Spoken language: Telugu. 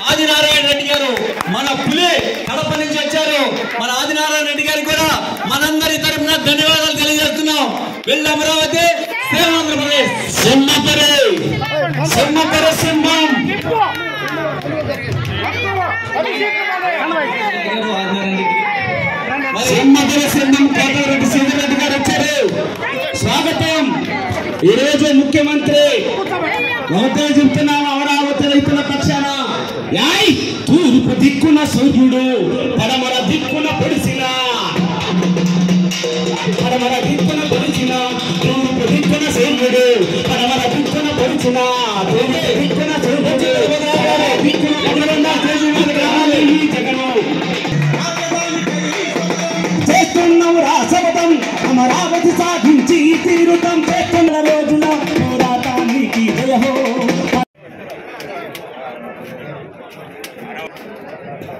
ఆదినారాయణ రెడ్డి గారు మన పులి కడప నుంచి వచ్చారు మన ఆదినారాయణ రెడ్డి గారికి కూడా మనందరి తరఫున ధన్యవాదాలు తెలియజేస్తున్నాం వెళ్ళి అమరావతి సేవ ఆంధ్రప్రదేశ్ సింహపరి సింహపరి సింహం సింహపరి సింహం కోటారెడ్డి సింహారెడ్డి గారు వచ్చారు స్వాగతం ఈ రోజు ముఖ్యమంత్రి ఒకటే చెప్తున్నాం అమరావతి రైతుల పక్షాన యాయ్ తూర్పు దిక్కున సూర్యుడు పడమర దిక్కున పొడిసిన పడమర దిక్కున పొడిచిన తూర్పు దిక్కున సూర్యుడు పడమర దిక్కున పొడిచిన తూర్పు దిక్కున సూర్యుడు దిక్కున పడమర సూర్యుడు రావాలి ఈ జగను చేస్తున్నాం రాసవతం అమరావతి సాధించి తీరుతం చేస్తున్న రోజున పోరాటానికి జయహో